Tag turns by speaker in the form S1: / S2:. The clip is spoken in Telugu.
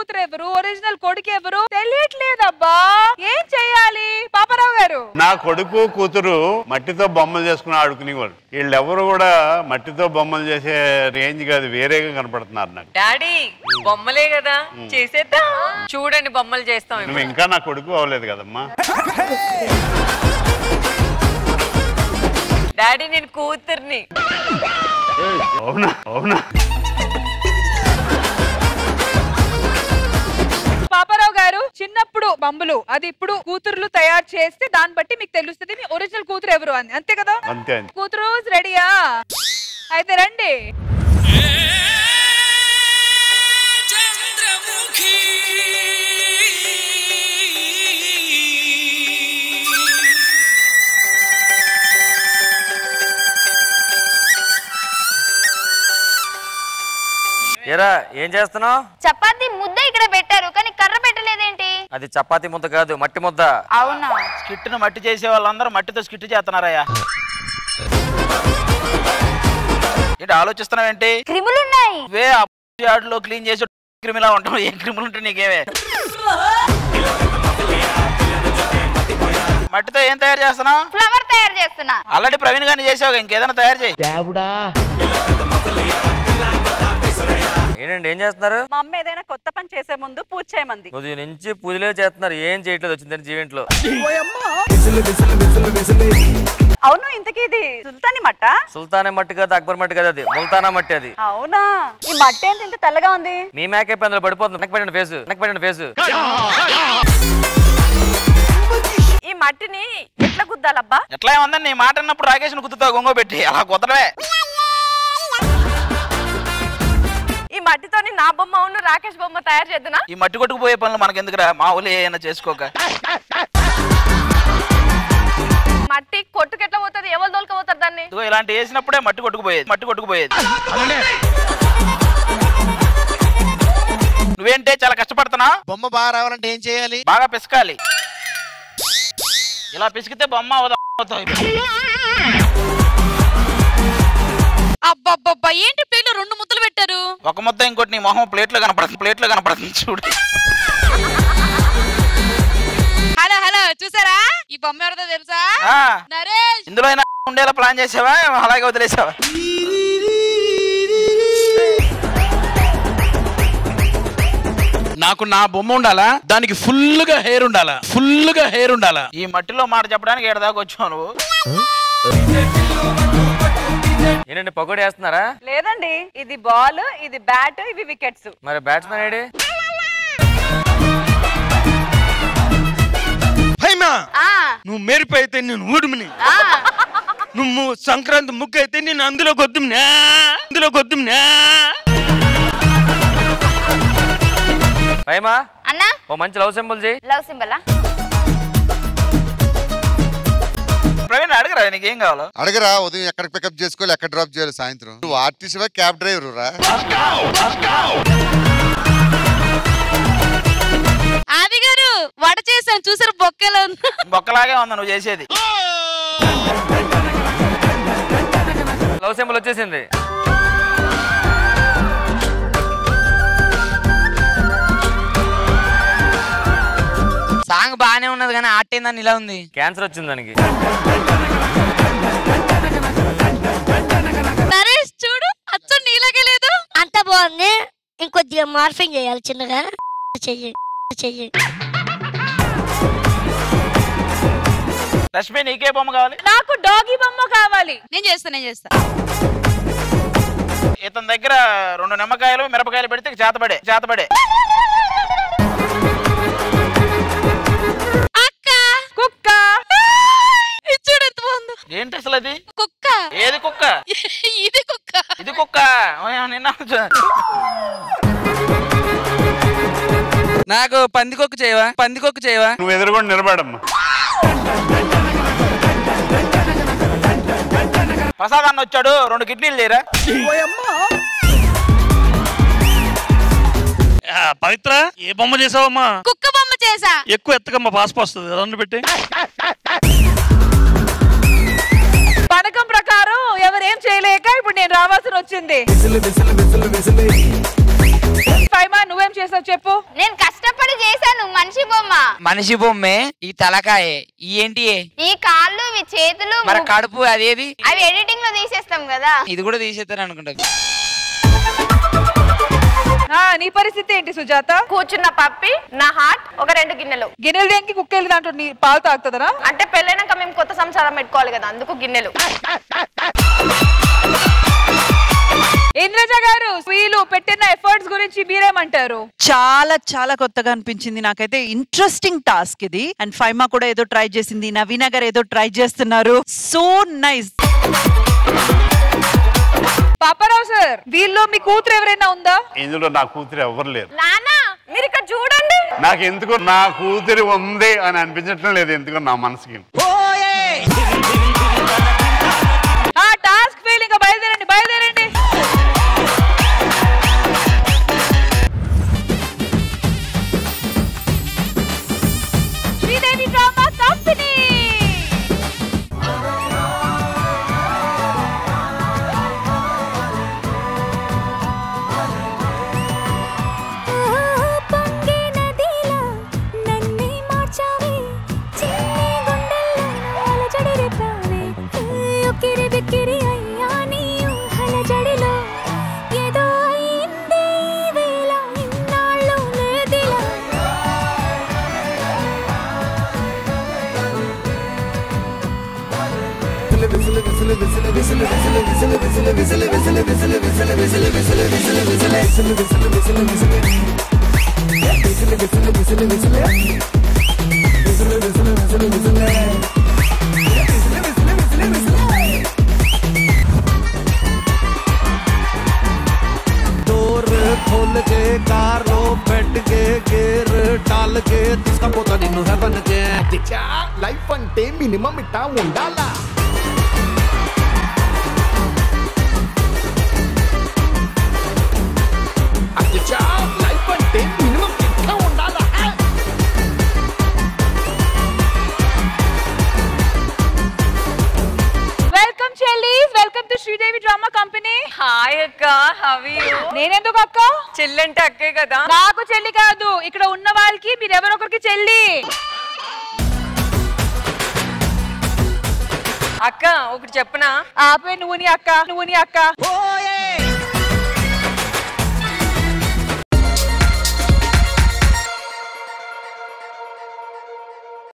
S1: కూతురు ఎవరు ఒరిజినల్ కొడుకు ఎవరు తెలియట్లేదబ్బా ఏం చెయ్యాలి పాపారావు గారు
S2: నా కొడుకు కూతురు మట్టితో బొమ్మలు చేసుకుని ఆడుకునేవాళ్ళు వీళ్ళెవరు కూడా మట్టితో బొమ్మలు చేసే రేంజ్ కాదు వేరేగా కనపడుతున్నారు నాకు
S3: డాడీ బొమ్మలే కదా చేసేద్దాం చూడండి బొమ్మలు చేస్తాం
S2: నువ్వు
S3: ఇప్పుడు.
S2: ఇంకా నా కొడుకు అవ్వలేదు కదమ్మా
S3: డాడీ నేను కూతుర్ని
S2: అవునా అవునా
S1: పాపారావు గారు చిన్నప్పుడు బొమ్మలు అది ఇప్పుడు కూతురులు తయారు చేస్తే దాన్ని బట్టి మీకు తెలుస్తుంది మీ ఒరిజినల్ కూతురు ఎవరు అని అంతే కదా
S2: అంతే అంతే
S1: కూతురు రెడీయా అయితే రండి
S4: ఏరా ఏం చేస్తున్నావు
S5: చపాతి ముద్ద ఇక్కడ పెట్టారు కానీ కర్ర పెట్టలేదేంటి
S4: అది చపాతీ ముద్ద కాదు మట్టి ముద్ద
S5: అవునా
S6: స్కిట్ను మట్టి చేసే వాళ్ళందరూ మట్టితో స్కిట్ చేస్తున్నారయ్యా ఏంటి ఆలోచిస్తున్నావేంటి
S5: క్రిములున్నాయి
S6: వే యార్డులో క్లీన్ చేసి క్రిమిలా ఉంటాం ఏ క్రిములు ఉంటే నీకేమే మట్టితో ఏం తయారు చేస్తున్నావు
S5: ఫ్లవర్ తయారు చేస్తున్నా
S6: ఆల్రెడీ ప్రవీణ్ గారిని చేసావు ఇంకేదైనా తయారు చేయి
S4: ఏంటండి ఏం చేస్తున్నారు
S7: మా అమ్మ ఏదైనా కొత్త పని చేసే ముందు పూజ చేయమంది
S4: ఉదయం నుంచి పూజలే చేస్తున్నారు ఏం చేయట్లేదు వచ్చిందని జీవింట్లో
S7: అవును ఇంతకీ ఇది సుల్తాని మట్ట
S4: సుల్తానే మట్టి కాదు అక్బర్ మట్టి కాదు అది ముల్తానా మట్టి అది
S7: అవునా ఈ మట్ట ఏంటి ఇంత తెల్లగా ఉంది
S4: మీ మేకప్ అందులో పడిపోతుంది నెక్ పెట్టండి ఫేస్ నెక్ పెట్టండి ఫేస్
S7: ఈ మట్టిని ఎట్లా గుద్దాలబ్బా
S6: ఎట్లా ఏమందని నీ మాట అన్నప్పుడు రాకేష్ను కుదుతావు గొంగో పెట్టి అలా కుదరవే
S7: ఈ మట్టితోని నా బొమ్మ అవును రాకేష్ బొమ్మ తయారు చేద్దునా
S6: ఈ మట్టి కొట్టుకుపోయే పనులు మనకెందుకురా మా ఊళ్ళో ఏమైనా చేసుకోక
S7: మట్టి కొట్టుకు ఎట్లా పోతుంది ఎవరు దొలకపోతారు దాన్ని
S6: ఇదిగో ఇలాంటి వేసినప్పుడే మట్టి కొట్టుకుపోయేది మట్టి కొట్టుకుపోయేది నువ్వేంటే చాలా కష్టపడుతున్నా
S8: బొమ్మ బాగా రావాలంటే ఏం చేయాలి
S6: బాగా పిసకాలి ఇలా పిసికితే బొమ్మ అవదా- అవుతాయి
S9: అబ్బబ్బబ్బా ఏంటి ప్లేట్లో రెండు ముద్దలు పెట్టారు
S6: ఒక ముద్ద ఇంకోటి నీ మొహం ప్లేట్లో కనపడుతుంది ప్లేట్లో కనపడుతుంది చూడు
S9: హలో హలో చూసారా ఈ బొమ్మ ఎవరిదో తెలుసా
S6: ఆ,
S9: నరేష్
S6: ఇందులో అయినా ఉండేలా ప్లాన్ చేసావా అలాగే వదిలేసావా
S10: నాకు నా బొమ్మ ఉండాలా దానికి ఫుల్ గా హెయిర్ ఉండాలా ఫుల్ గా హెయిర్ ఉండాలా
S6: ఈ మట్టిలో మాట చెప్పడానికి ఏడు దాకా వచ్చావు నువ్వు
S4: ఏంటండి పకోడీ వేస్తున్నారా
S7: లేదండి ఇది బాల్ ఇది బ్యాట్ ఇవి వికెట్స్
S4: మరి బ్యాట్స్మెన్ ఏడి
S8: హైమా
S5: ఆ
S8: నువ్వు మెరుపు అయితే నేను ఊడుమిని
S5: ఆ
S8: నువ్వు సంక్రాంతి ముగ్గు అయితే నేను అందులో గొద్దుమినా అందులో గొద్దుమినా
S4: భయమా
S5: అన్నా
S4: ఓ మంచి లవ్ సింబల్ చేయి
S5: లవ్ సింబలా
S6: ప్రవీణ్ అడగరా నీకేం కావాలో
S11: అడగరా ఉదయం ఎక్కడ పికప్ చేసుకోవాలి ఎక్కడ డ్రాప్ చేయాలి సాయంత్రం నువ్వు ఆర్టిస్ట్ క్యాబ్ డ్రైవర్ రా
S9: ఆది గారు వడ చేశాను చూసారు బొక్కలో
S6: బొక్కలాగే ఉంది నువ్వు చేసేది
S4: లవ్ సింబల్ వచ్చేసింది
S12: సాంగ్ బాగానే ఉన్నది కానీ ఆర్ట్ ఏందని ఇలా ఉంది
S4: క్యాన్సర్ వచ్చింది దానికి
S9: నరేష్ చూడు అచ్చ నీలాగే లేదు
S13: అంత బాగుంది ఇంకొద్దిగా మార్ఫింగ్ చేయాలి చిన్నగా చెయ్యి చెయ్యి
S6: లక్ష్మి నీకే బొమ్మ కావాలి
S1: నాకు డాగీ బొమ్మ కావాలి
S9: నేను చేస్తా నేను చేస్తా
S6: ఇతని దగ్గర రెండు నిమ్మకాయలు మిరపకాయలు పెడితే చేతబడే చేతబడే
S9: అక్క
S1: కుక్క
S9: ఇది చూడు ఎంత బాగుందో
S6: ఏంటి అసలు అది
S9: కుక్క
S6: ఏది కుక్క
S9: ఇది కుక్క
S6: ఇది కుక్క ఓయ్, నిన్న
S12: నాకు పందికొక్కు చేయవా పందికొక్కు చేయవా
S2: నువ్వు ఎదురుకుండా నిలబడమ్మా
S6: ప్రసాద్ అన్న వచ్చాడు రెండు కిడ్నీలు లేరా
S10: ఆ, పవిత్ర ఏ బొమ్మ చేసావమ్మా
S9: కుక్క బొమ్మ చేసా
S10: ఎక్కువ ఎత్తకమ్మా పాస్పు వస్తుంది రెండు పెట్టి
S1: పథకం ప్రకారం ఎవరేం చేయలేక ఇప్పుడు నేను రావాల్సి వచ్చింది ఫైమా నువ్వేం చేసావు చెప్పు
S5: నేను కష్టపడి చేశాను మనిషి బొమ్మ
S12: మనిషి బొమ్మే ఈ తలకాయే ఈ ఏంటి
S5: ఈ కాళ్ళు ఈ చేతులు
S12: మరి
S5: ము-
S12: కడుపు అదేది
S5: అవి ఎడిటింగ్ లో తీసేస్తాం కదా
S12: ఇది కూడా తీసేస్తారు అనుకుంటా
S1: ఆ, నీ పరిస్థితి ఏంటి సుజాత
S7: కూర్చున్న పప్పి నా హార్ట్ ఒక రెండు గిన్నెలు
S1: గిన్నెలు దేనికి కుక్కేలు దాంట్లో నీ పాలు తాగుతుందరా
S7: అంటే పెళ్ళైనాక మేము కొత్త సంసారం పెట్టుకోవాలి కదా అందుకు గిన్నెలు
S1: ఇంద్రజ గారు వీళ్ళు పెట్టిన ఎఫర్ట్స్ గురించి మీరేమంటారు
S14: చాలా చాలా కొత్తగా అనిపించింది నాకైతే ఇంట్రెస్టింగ్ టాస్క్ ఇది అండ్ ఫైమా కూడా ఏదో ట్రై చేసింది నవీన గారు ఏదో ట్రై చేస్తున్నారు సో నైస్
S1: పాపారావు సార్ వీళ్ళు మీ కూతురు ఎవరైనా ఉందా
S2: ఇందులో నా కూతురు ఎవరు లేరు
S7: నానా మీరు ఇక్కడ చూడండి
S2: నాకు ఎందుకో నా కూతురు ఉంది అని అనిపించట్డం లేదు ఎందుకో నా మనసుకి
S1: ఆ టాస్క్ ఫెయిల్ ఇంకా బయలుదేరండి బయలుదేరండి శ్రీదేవి డ్రామా కంపెనీ
S15: పొంగే నదిలా నన్నే మార్చావే చిన్ని గుండెల్లో అలజడి రేపావే ఉక్కిరి బిక్కిరి అయ్యా నీ ఊహల జడిలో ఏదో అయింది ఈ వేళ ఇన్నాళ్ళు లేదిలా
S16: డోర్ खोल के कार లో బెడ్ కే గేర్ డాల్ కే తీసుకపోతా నిన్ను హెవెన్ కే లైఫ్ అంటే మినిమం ఇట్టా ఉండాలా అచ్చా లైఫ్ అంటే మినిమం ఇట్టా ఉండాలా
S1: వెల్కమ్ చెల్లీస్ welcome to Sridevi drama company
S3: hi అక్క హవి
S1: నేనెందుకు అక్క
S3: చెల్లంటే అక్కే కదా
S1: నాకు చెల్లి కాదు ఇక్కడ ఉన్న వాళ్ళకి మీరు ఎవరొకరికి చెల్లి
S3: అక్క ఒకటి చెప్పనా
S1: ఆపే నువ్వు నీ అక్క నువ్వు నీ అక్క